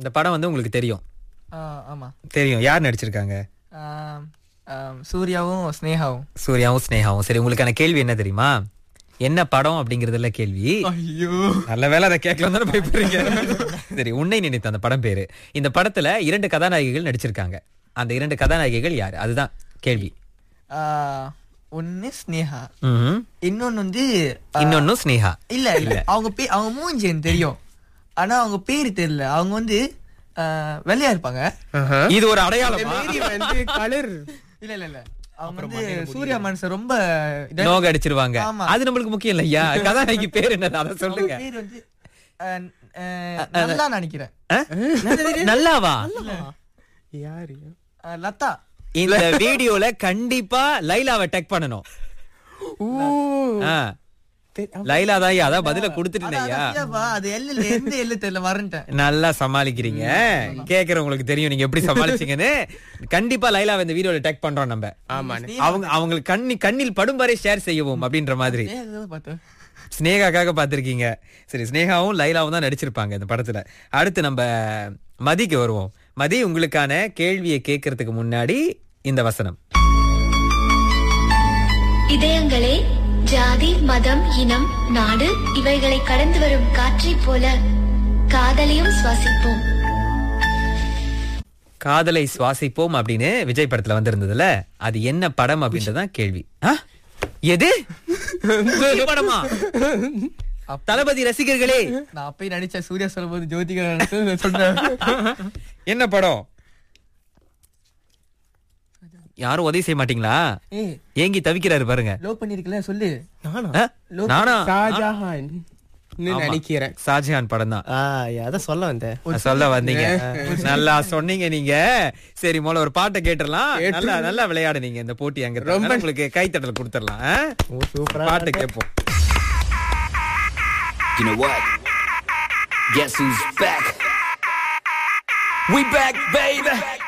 இந்த படம் வந்து உங்களுக்கு தெரியும் ஆ, ஆமா தெரியும் யார் நடிச்சிருக்காங்க ஆம், ஆம், சூர்யாவும் ஸ்னேகாவும் சூர்யாவும் ஸ்னேகாவும் சரி உங்களுக்கான கேள்வி என்ன தெரியுமா என்ன படம் அப்படிங்கறதுல கேள்வி ஐயோ நல்ல வேலை அதை கேட்கலாம் தானே பயப்படுறீங்க சரி உன்னை நினைத்த அந்த படம் பேரு இந்த படத்துல இரண்டு கதாநாயகிகள் நடிச்சிருக்காங்க அந்த இரண்டு கதாநாயகிகள் யாரு அதுதான் கேள்வி ஒன்னு ஸ்னேகா ம்ஹும். இன்னொன்னு வந்து ஆ, இன்னொன்னும் ஸ்னேகா இல்ல இல்ல அவங்க பே அவங்க மூஞ்சி எனக்கு தெரியும் ஆனா அவங்க பேரு தெரியல அவங்க வந்து ஆ, வெள்ளையா இருப்பாங்க இது ஒரு அடையாளமா மாரி வந்து கலர் இல்ல இல்ல இல்ல அவங்க வந்து சூர்யா மனுஷன் ரொம்ப இதா- நோக அடிச்சிருவாங்க ஆமா. அது நம்மளுக்கு முக்கியம் இல்லையா கதாநாயகி பேர் என்னது அதை அவங்க சொல்லுங்க பேர் வந்து ஆ, ஆ, நல்லா நினைக்கிறேன் ஆ? நல்லாவா யாரு ஆ, லதா இந்த வீடியோல கண்டிப்பா லைலாவை டெக் பண்ணணும் ஊ ஆ. லைலா தான் ஐயா, அதான் பதில கொடுத்துட்டேன் ஐயா அதான் ஐயாப்பா, அது எல்லுல எந்த எல்லு தெரியல வரேன்ட்டேன் நல்லா சமாளிக்கிறீங்க கேக்குறவங்களுக்கு தெரியும் நீங்க எப்படி சமாளிச்சீங்கன்னு கண்டிப்பா லைலாவை இந்த வீடியோல டெக் பண்றோம் நம்ம ஆமாண்ணே அவங்க அவங்களுக்கு கண்ணி கண்ணில் படும் வரை ஷேர் செய்யவும் அப்படின்ற மாதிரி ஏன் அதை பார்த்தேன் ஸ்னேகாக்காக பார்த்திருக்கீங்க சரி ஸ்னேகாவும் லைலாவும் தான் நடிச்சிருப்பாங்க இந்த படத்துல அடுத்து நம்ம மதிக்கு வருவோம் மதி உங்களுக்கான கேள்வியை கேட்கறதுக்கு முன்னாடி இந்த வசனம் இதயங்களே ஜாதி மதம் இனம் நாடு இவைகளை கடந்து வரும் காற்றைப் போல காதலையும் சுவாசிப்போம் காதலை சுவாசிப்போம் அப்படின்னு விஜய் படத்துல வந்திருந்ததுல அது என்ன படம் அப்படின்றதான் கேள்வி ஆ? எது விஜய் படமா தளபதி ரசிகர்களே நான் அப்பயே நடிச்ச சூர்யா சொல்லும்போது ஜோதிகா நினைச்சு சொல்றேன் என்ன படம் யாரும் உதவி செய்ய மாட்டீங்களா ஏய் ஏங்கி தவிக்கிறாரு பாருங்க லோ பண்ணிருக்கல சொல்லு நானா ஆ? நானா ஷாஜஹான் ஆமா. நினைக்கிறேன் ஷாஜஹான் படம் தான் ஆ அதான் சொல்ல வந்தேன் சொல்ல வந்தீங்க நல்லா சொன்னீங்க நீங்க சரி முதல்ல ஒரு பாட்டை கேட்டுறலாம் நல்லா நல்லா விளையாடுனீங்க இந்த போட்டி அங்க ரொம்ப உங்களுக்கு கைத்தட்டல் கொடுத்துடலாம் ஆ? ஓ சூப்பரா பாட்டை கேட்போம் You know what? Guess who's back? We back, baby.